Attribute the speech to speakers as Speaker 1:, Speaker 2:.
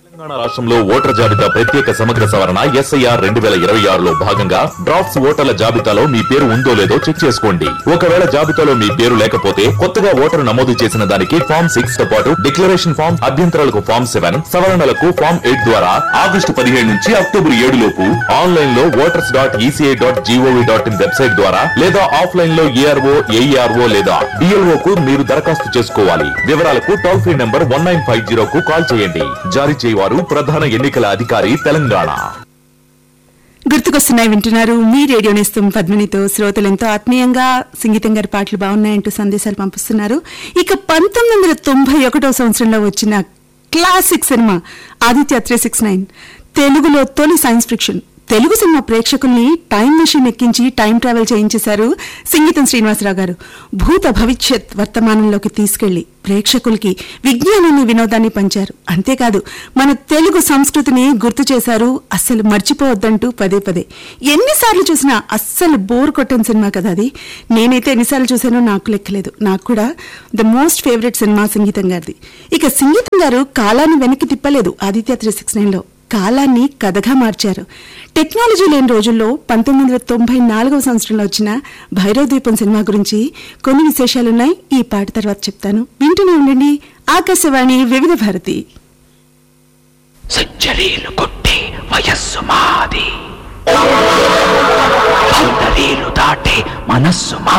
Speaker 1: తెలంగాణ రాష్ట్రంలో ఓటర్ జాబితా ప్రత్యేక సమగ్ర సవరణ ఎస్ఐఆర్ రెండు వేల ఇరవై ఆరులో భాగంగా డ్రాఫ్ట్స్ ఓటర్ల జాబితాలో మీ పేరు ఉందో లేదో చెక్ చేసుకోండి ఒకవేళ జాబితాలో మీ పేరు లేకపోతే కొత్తగా ఓటరు నమోదు చేసిన దానికి ఫామ్ సిక్స్ తో పాటు డిక్లరేషన్ ఫామ్ అభ్యంతరాలకు ఫామ్ సెవెన్ సవరణలకు ఫామ్ ఎయిట్ ద్వారా ఆగస్టు పదిహేడు నుంచి అక్టోబర్ ఏడు లోపు ఆన్లైన్ లో voters dot ECI dot gov dot in website ద్వారా లేదా ఆఫ్లైన్ లో ఏఆర్ఓ ఏఈఆర్ఓ లేదా డిఎల్ఓ కు మీరు దరఖాస్తు చేసుకోవాలి వివరాలకు toll free number one nine five zero కు కాల్ చేయండి జారీ చేయవారు ప్రధాన ఎన్నికల అధికారి తెలంగాణ
Speaker 2: గుర్తుకొస్తున్నాయి వింటున్నారు మీ రేడియో నేస్తం పద్మినితో శ్రోతలు ఎంతో ఆత్మీయంగా సంగీతం గారి పాటలు బాగున్నాయంటూ సందేశాలు పంపిస్తున్నారు ఇక పంతొమ్మిది వందల తొంభై ఒకటో సంవత్సరంలో వచ్చిన classic cinema Aditya three six nine తెలుగులో తొలి సైన్స్ ఫిక్షన్ తెలుగు సినిమా ప్రేక్షకుల్ని టైం మెషిన్ ఎక్కించి టైం ట్రావెల్ చేయించేశారు సంగీతం శ్రీనివాసరావు గారు భూత భవిష్యత్ వర్తమానంలోకి తీసుకెళ్లి ప్రేక్షకులకి విజ్ఞానాన్ని వినోదాన్ని పంచారు అంతేకాదు మన తెలుగు సంస్కృతిని గుర్తు చేశారు అస్సలు మర్చిపోవద్దంటూ పదే పదే ఎన్నిసార్లు చూసినా అస్సలు బోర్ కొట్టని సినిమా కదా అది నేనైతే ఎన్నిసార్లు చూసానో నాకు లెక్కలేదు నాకు కూడా ద మోస్ట్ ఫేవరెట్ సినిమా సంగీతం గారిది ఇక సంగీతం గారు కాలాన్ని వెనక్కి తిప్పలేదు ఆదిత్య త్రీ సిక్స్ నైన్ లో కాలాన్ని కథగా మార్చారు టెక్నాలజీ లేని రోజుల్లో పంతొమ్మిది వందల తొంభై నాలుగవ సంవత్సరంలో వచ్చిన భైరవ ద్వీపం సినిమా గురించి కొన్ని విశేషాలున్నాయి ఈ పాట తర్వాత చెప్తాను వింటూనే ఉండండి ఆకాశవాణి వివిధ భారతి
Speaker 3: సెంచరీలు కొట్టే వయస్సు మాది బౌండరీలు దాటే మనస్సు మా